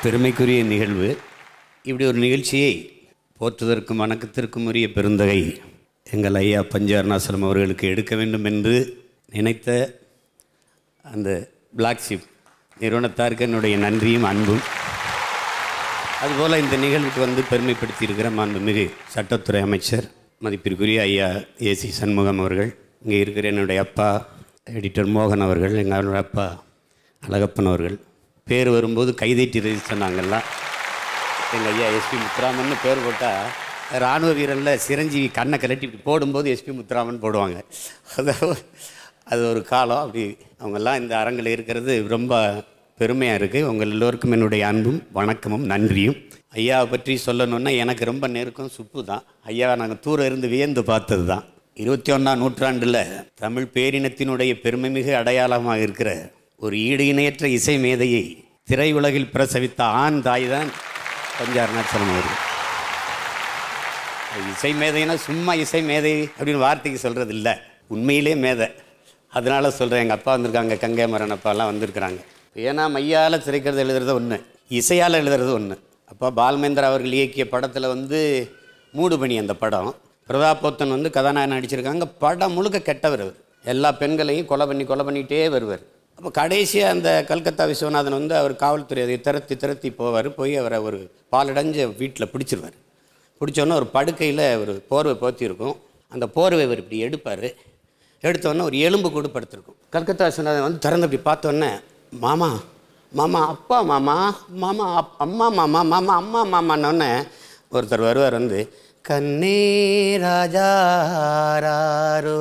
பெருமைக்குரிய நிகழ்வு இப்படி ஒரு நிகழ்ச்சியை போற்றுவதற்கும் வணக்கத்திற்கும் உரிய பெருந்தகை எங்கள் ஐயா பஞ்ச அருணாசலம் அவர்களுக்கு எடுக்க வேண்டும் என்று நினைத்த அந்த பிளாக் ஷிப் நிறுவனத்தாருக்கு என்னுடைய நன்றியும் அன்பும் அதுபோல் இந்த நிகழ்வுக்கு வந்து பெருமைப்படுத்தியிருக்கிற மாண்புமிகு சட்டத்துறை அமைச்சர் மதிப்பிற்குரிய ஐயா ஏசி சண்முகம் அவர்கள் இங்கே இருக்கிற என்னுடைய அப்பா எடிட்டர் மோகன் அவர்கள் எங்கள் அப்பா அழகப்பன் அவர்கள் பேர் வரும்போது கைதட்டி ரெஜிஸ்டர் நாங்கள்லாம் எங்கள் ஐயா எஸ்பி முத்துராமன் பேர் போட்டால் இராணுவ வீரனில் சிரஞ்சீவி கண்ணை கலட்டி இப்படி போடும்போது எஸ்பி முத்துராமன் போடுவாங்க அதாவது அது ஒரு காலம் அப்படி அவங்கெல்லாம் இந்த அரங்கில் இருக்கிறது ரொம்ப பெருமையாக இருக்குது உங்கள் எல்லோருக்கும் என்னுடைய அன்பும் வணக்கமும் நன்றியும் ஐயாவை பற்றி சொல்லணுன்னா எனக்கு ரொம்ப நெருக்கம் சுப்பு தான் ஐயாவை நாங்கள் தூர இருந்து வியந்து பார்த்தது தான் இருபத்தி ஒன்றாம் நூற்றாண்டில் தமிழ் பேரினத்தினுடைய பெருமைமிகு அடையாளமாக இருக்கிற ஒரு ஈடு இணையற்ற இசை மேதையை திரையுலகில் பிரசவித்த ஆண் தாய் தான் பஞ்ச அருணாச்சலம் அவர்கள் இசை மேதைன்னா சும்மா இசை மேதை அப்படின்னு வார்த்தைக்கு சொல்கிறது இல்லை உண்மையிலே மேதை அதனால சொல்கிறேன் எங்கள் அப்பா வந்திருக்காங்க கங்கை மரன் அப்பாலாம் வந்திருக்கிறாங்க ஏன்னா மையால் திரைக்கிறது எழுதுறது ஒன்று இசையால் எழுதுறது ஒன்று அப்பா பால்மேந்திரா அவர்கள் இயக்கிய படத்தில் வந்து மூடுபனி அந்த படம் பிரதாபோத்தன் வந்து கதாநாயகன் நடிச்சிருக்காங்க படம் முழுக்க கெட்டவர் அவர் எல்லா பெண்களையும் கொலை பண்ணி கொலை பண்ணிகிட்டே வருவார் அப்போ கடைசியாக அந்த கல்கத்தா விஸ்வநாதன் வந்து அவர் காவல்துறை அதை திரத்தி திரத்தி போவார் போய் அவரை ஒரு பாலடைஞ்ச வீட்டில் பிடிச்சிருவார் பிடிச்சோன்னே ஒரு படுக்கையில் ஒரு போர்வை போத்தி இருக்கும் அந்த போர்வை இவர் இப்படி எடுப்பார் எடுத்தோடனே ஒரு எலும்பு கூட படுத்திருக்கும் கல்கத்தா விஸ்வநாதன் வந்து திறந்து இப்படி பார்த்தோன்னே மாமா மாமா அப்பா மாமா மாமா அப் அம்மா மாமா மாமா அம்மா மாமான்னொன்னே ஒருத்தர் வருவார் வந்து கண்ணே ராஜாரோ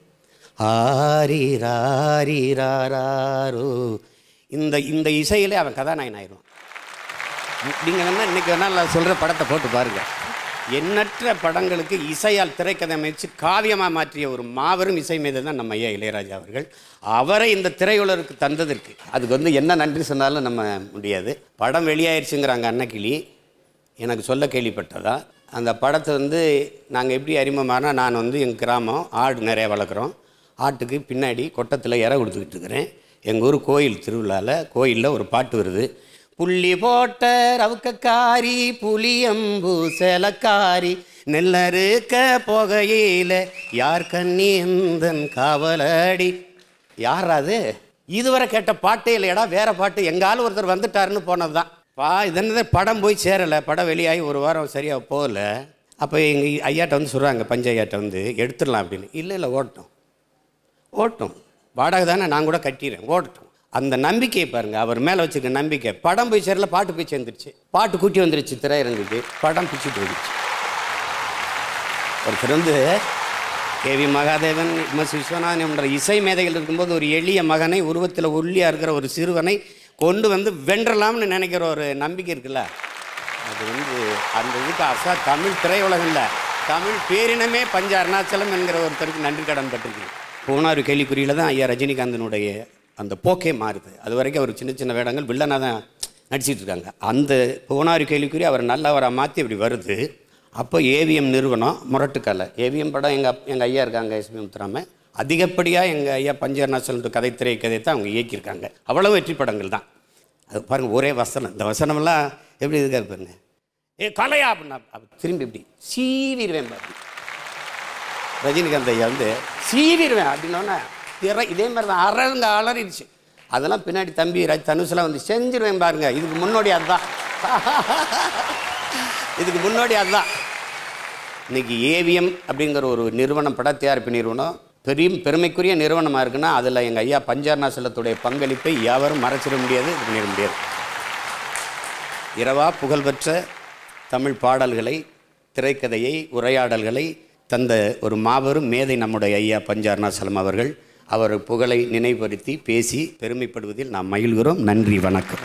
ஆரி ராரி ராரோ இந்த இந்த இசையிலே அவன் கதாநாயகன் ஆயிடுவான் நீங்கள் வேணால் இன்றைக்கி வேணால் நான் சொல்கிற படத்தை போட்டு பாருங்கள் எண்ணற்ற படங்களுக்கு இசையால் திரைக்கதை அமைச்சு காவியமாக மாற்றிய ஒரு மாபெரும் இசை மீது தான் நம்ம ஐயா இளையராஜா அவர்கள் அவரை இந்த திரையுலருக்கு தந்ததற்கு அதுக்கு வந்து என்ன நன்றி சொன்னாலும் நம்ம முடியாது படம் வெளியாயிருச்சுங்கிறாங்க அன்னக்கிளி எனக்கு சொல்ல கேள்விப்பட்டதா அந்த படத்தை வந்து நாங்கள் எப்படி அறிமுகமானா நான் வந்து எங்கள் கிராமம் ஆடு நிறைய வளர்க்குறோம் ஆட்டுக்கு பின்னாடி கொட்டத்தில் இற கொடுத்துக்கிட்டு இருக்கிறேன் எங்கள் ஊர் கோயில் திருவிழாவில் கோயிலில் ஒரு பாட்டு வருது புள்ளி போட்ட ரவுக்கக்காரி புளியம்பு சேலக்காரி நெல்லறுக்க போகையில யார் கண்ணீந்தன் காவலடி யார் அது இதுவரை கேட்ட பாட்டே இல்லையடா வேற பாட்டு எங்காலும் ஒருத்தர் வந்துட்டாருன்னு போனது தான் பா இதென்னது படம் போய் சேரலை படம் வெளியாகி ஒரு வாரம் சரியாக போகல அப்போ எங்கள் ஐயாட்ட வந்து சொல்கிறாங்க பஞ்ச ஐயாட்ட வந்து எடுத்துடலாம் அப்படின்னு இல்லை இல்லை ஓட்டணும் ஓட்டும் வாடகை தானே நான் கூட கட்டிடுறேன் ஓடட்டும் அந்த நம்பிக்கையை பாருங்க அவர் மேலே வச்சுருக்க நம்பிக்கை படம் போய் சேரல பாட்டு போய் சேர்ந்துருச்சு பாட்டு கூட்டி வந்துருச்சு திரையரங்குக்கு படம் பிச்சுட்டு வந்துச்சு ஒருத்தர் வந்து கேவி மகாதேவன் எஸ் விஸ்வநாதன் என்ற இசை மேதைகள் இருக்கும்போது ஒரு எளிய மகனை உருவத்தில் ஒல்லியாக இருக்கிற ஒரு சிறுவனை கொண்டு வந்து வென்றலாம்னு நினைக்கிற ஒரு நம்பிக்கை இருக்குல்ல அது வந்து அந்த இதுக்கு அசா தமிழ் திரையுலகம் இல்லை தமிழ் பேரினமே பஞ்ச அருணாச்சலம் என்கிற ஒருத்தருக்கு நன்றி கடன் பட்டிருக்கு பூனாறு கேள்விக்குறியில் தான் ஐயா ரஜினிகாந்தனுடைய அந்த போக்கே மாறுது அது வரைக்கும் அவர் சின்ன சின்ன வேடங்கள் வில்லனாக தான் நடிச்சிட்டு இருக்காங்க அந்த பூனாறு கேள்விக்குறி அவர் நல்லவராக மாற்றி இப்படி வருது அப்போ ஏவிஎம் நிறுவனம் முரட்டுக்கலை ஏவிஎம் படம் எங்கள் எங்கள் ஐயா இருக்காங்க எஸ்பி முத்துராம அதிகப்படியாக எங்கள் ஐயா பஞ்சர்நாசல் கதை திரை கதை தான் அவங்க இயக்கியிருக்காங்க அவ்வளவு வெற்றி படங்கள் தான் அது பாருங்கள் ஒரே வசனம் இந்த வசனமெல்லாம் எப்படி இருக்காது பாருங்க ஏ கலையா அப்படின்னா அப்ப திரும்பி இப்படி சீவிடுவேன் பாரு ரஜினிகாந்த் ஐயா வந்து சீவிடுவேன் அப்படின்னோடனே திரை இதே மாதிரி தான் அரங்க அலறிடுச்சு அதெல்லாம் பின்னாடி தம்பி ரஜ் தனுஷெல்லாம் வந்து செஞ்சிருவேன் பாருங்க இதுக்கு முன்னோடி அதுதான் இதுக்கு முன்னோடி அதுதான் இன்னைக்கு ஏவிஎம் அப்படிங்கிற ஒரு நிறுவனம் பட தயாரிப்பு நிறுவனம் பெரிய பெருமைக்குரிய நிறுவனமாக இருக்குன்னா அதில் எங்கள் ஐயா பஞ்சாரணாசலத்துடைய பங்களிப்பை யாவரும் மறைச்சிட முடியாது இது பண்ணிட முடியாது இரவா புகழ்பெற்ற தமிழ் பாடல்களை திரைக்கதையை உரையாடல்களை தந்த ஒரு மாபெரும் மேதை நம்முடைய ஐயா பஞ்ச அருணாசலம் அவர்கள் அவர் புகழை நினைவுபடுத்தி பேசி பெருமைப்படுவதில் நாம் மகிழ்கிறோம் நன்றி வணக்கம்